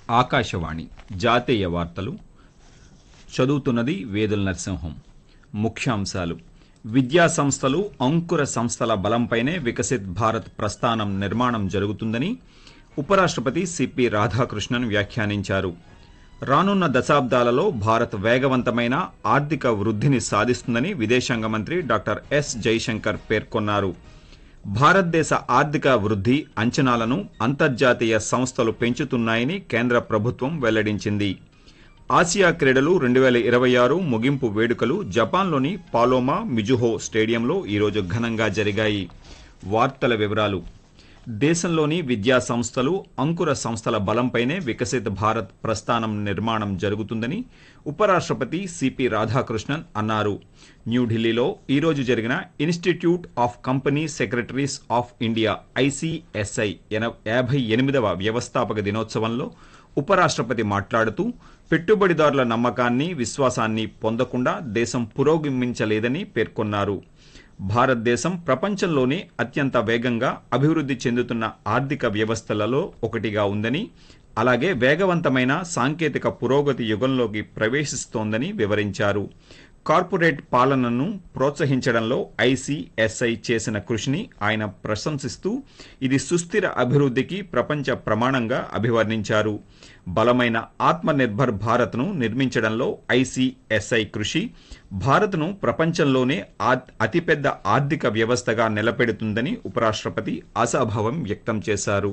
ఆకాశవాణి జాతీయ వార్తలు చదువుతున్నది వేదుల నరసింహం ముఖ్యాంశాలు విద్యా సంస్థలు అంకుర సంస్థల బలంపైనే వికసిత్ భారత్ ప్రస్థానం నిర్మాణం జరుగుతుందని ఉపరాష్ట్రపతి సిపి రాధాకృష్ణన్ వ్యాఖ్యానించారు రానున్న దశాబ్దాలలో భారత్ వేగవంతమైన ఆర్థిక వృద్ధిని సాధిస్తుందని విదేశాంగ మంత్రి డాక్టర్ ఎస్ జైశంకర్ పేర్కొన్నారు భారతదేశ ఆర్థిక వృద్ధి అంచనాలను అంతర్జాతీయ సంస్థలు పెంచుతున్నాయని కేంద్ర ప్రభుత్వం వెల్లడించింది ఆసియా క్రీడలు రెండు వేల ఇరవై ఆరు ముగింపు వేడుకలు జపాన్లోని పాలోమా మిజుహో స్టేడియంలో ఈరోజు ఘనంగా జరిగాయి వార్తల వివరాలు దేశంలోని విద్యా సంస్థలు అంకుర సంస్థల బలంపైనే వికసిత్ భారత్ ప్రస్థానం నిర్మాణం జరుగుతుందని ఉపరాష్ట్రపతి సిపి రాధాకృష్ణన్ అన్నారు న్యూఢిల్లీలో ఈరోజు జరిగిన institute of company secretaries of India ICSI యాభై ఎనిమిదవ వ్యవస్థాపక దినోత్సవంలో ఉపరాష్ట్రపతి మాట్లాడుతూ పెట్టుబడిదారుల నమ్మకాన్ని విశ్వాసాన్ని పొందకుండా దేశం పురోగమించలేదని పేర్కొన్నారు భారతదేశం ప్రపంచంలోనే అత్యంత వేగంగా అభివృద్ధి చెందుతున్న ఆర్థిక వ్యవస్థలలో ఒకటిగా ఉందని అలాగే వేగవంతమైన సాంకేతిక పురోగతి యుగంలోకి ప్రవేశిస్తోందని వివరించారు కార్పొరేట్ పాలనను ప్రోత్సహించడంలో ఐసిఎస్ఐ చేసిన కృషిని ఆయన ప్రశంసిస్తూ ఇది సుస్థిర అభివృద్ధికి ప్రపంచ ప్రమాణంగా అభివర్ణించారు బలమైన ఆత్మనిర్భర్ భారత్ను నిర్మించడంలో ఐసిఎస్ఐ కృషి భారత్ను ప్రపంచంలోనే అతిపెద్ద ఆర్థిక వ్యవస్థగా నిలబెడుతుందని ఉపరాష్ట్రపతి ఆశాభావం వ్యక్తం చేశారు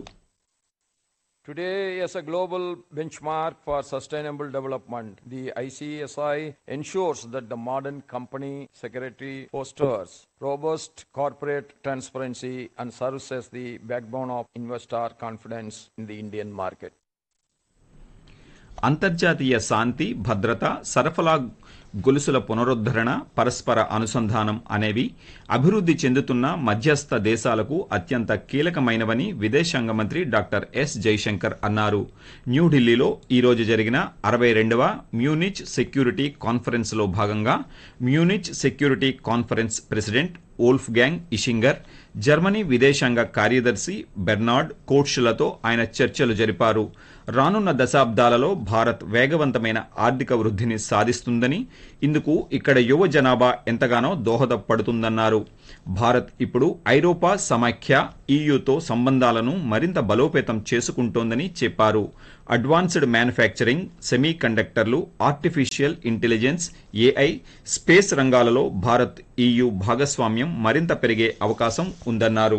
Today, as a global benchmark for sustainable development, the ICSI ensures that the modern company secretary fosters robust corporate transparency and serves as the backbone of investor confidence in the Indian market. అంతర్జాతీయ శాంతి భద్రత సరఫరా గొలుసుల పునరుద్ధరణ పరస్పర అనుసంధానం అనేవి అభివృద్ధి చెందుతున్న మధ్యస్థ దేశాలకు అత్యంత కీలకమైనవని విదేశాంగ మంత్రి డాక్టర్ ఎస్ జైశంకర్ అన్నారు న్యూఢిల్లీలో ఈరోజు జరిగిన అరవై రెండవ మ్యూనిచ్ సెక్యూరిటీ కాన్ఫరెన్స్లో భాగంగా Munich security conference president Wolfgang Ischinger Germany విదేశాంగ కార్యదర్శి బెర్నార్డ్ కోట్షులతో ఆయన చర్చలు జరిపారు రానున్న దశాబ్దాలలో భారత్ వేగవంతమైన ఆర్థిక వృద్ధిని సాధిస్తుందని ఇందుకు ఇక్కడ యువ జనాభా ఎంతగానో దోహదపడుతుందన్నారు భారత్ ఇప్పుడు ఐరోపా సమాఖ్య ఈయూతో సంబంధాలను మరింత బలోపేతం చేసుకుంటోందని చెప్పారు అడ్వాన్స్డ్ మ్యానుఫ్యాక్చరింగ్ సెమీ కండక్టర్లు ఆర్టిఫిషియల్ ఇంటెలిజెన్స్ ఏఐ స్పేస్ రంగాలలో భారత్ ఈయూ భాగస్వామ్యం మరింత పెరిగే అవకాశం ఉందన్నారు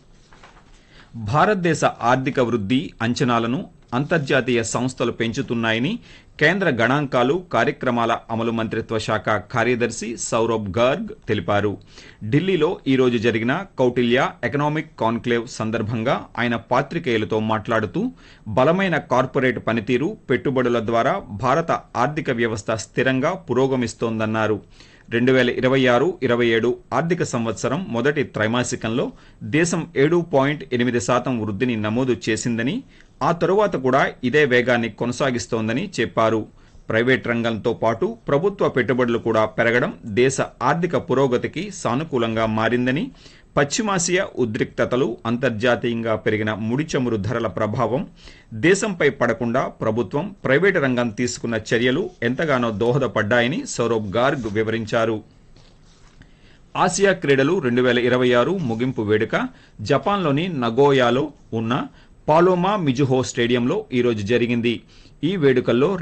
భారతదేశ ఆర్థిక వృద్ధి అంచనాలను అంతర్జాతీయ సంస్థలు పెంచుతున్నాయని కేంద్ర గణాంకాలు కార్యక్రమాల అమలు మంత్రిత్వ శాఖ కార్యదర్శి సౌరభ్ గర్గ్ తెలిపారు ఢిల్లీలో ఈరోజు జరిగిన కౌటిల్య ఎకనామిక్ కాన్క్లేవ్ సందర్భంగా ఆయన పాత్రికేయులతో మాట్లాడుతూ బలమైన కార్పొరేట్ పనితీరు పెట్టుబడుల ద్వారా భారత ఆర్థిక వ్యవస్థ స్థిరంగా పురోగమిస్తోందన్నారు రెండు వేల ఇరవై ఆరు ఇరవై ఏడు ఆర్థిక సంవత్సరం మొదటి త్రైమాసికంలో దేశం ఏడు పాయింట్ ఎనిమిది శాతం వృద్ధిని నమోదు చేసిందని ఆ తరువాత కూడా ఇదే వేగాన్ని కొనసాగిస్తోందని చెప్పారు ప్రైవేట్ రంగంతో పాటు ప్రభుత్వ పెట్టుబడులు కూడా పెరగడం దేశ ఆర్థిక పురోగతికి సానుకూలంగా మారిందని పశ్చిమాసియా ఉద్రిక్తతలు అంతర్జాతీయంగా పెరిగిన ముడి చమురు ధరల ప్రభావం దేశంపై పడకుండా ప్రభుత్వం ప్రైవేటు రంగం తీసుకున్న చర్యలు ఎంతగానో దోహదపడ్డాయని సౌరభ్ గార్గ్ వివరించారు ఆసియా క్రీడలు రెండు వేల ఇరవై ఆరు ముగింపు వేడుక జపాన్లోని నగోయాలో ఉన్న పాలోమా మిజుహో స్టేడియంలో ఈరోజు జరిగింది ఈ వేడుకల్లో